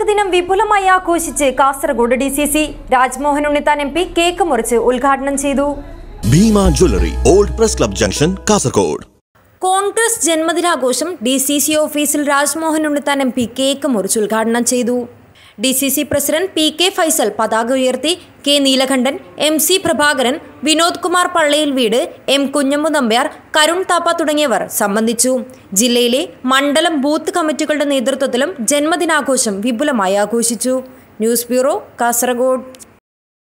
republic ദിനം വിപുലമായി ആഘോഷിച്ച് Kasaragod D C C Rajmohan Unnithan M P cake മുറിച്ച് ഉദ്ഘാടനം ചെയ്തു Bhima jewellery old press club junction Kasaragod Congress ജന്മദിനാഘോഷം ഡി സി സി ഓഫീസിൽ Rajmohan Unnithan M P cake മുറിച്ച് ഉദ്ഘാടനം ചെയ്തു D C C president P K Faisal പതാക ഉയർത്തി K Neelakandan M C Prabhakaran Vinod Kumar പള്ളയിൽ വീട് എം കുഞ്ഞമ്മു നമ്പ്യാർ കരുൺ താപ്പ തുടങ്ങിയവർ സംബന്ധിച്ചു ജില്ലയിലെ മണ്ഡലം ബൂത്ത് കമ്മിറ്റികളുടെ നേതൃത്വത്തിലും ജന്മദിനാഘോഷം വിപുലമായി ആഘോഷിച്ചു ന്യൂസ് ബ്യൂറോ കാസർഗോഡ്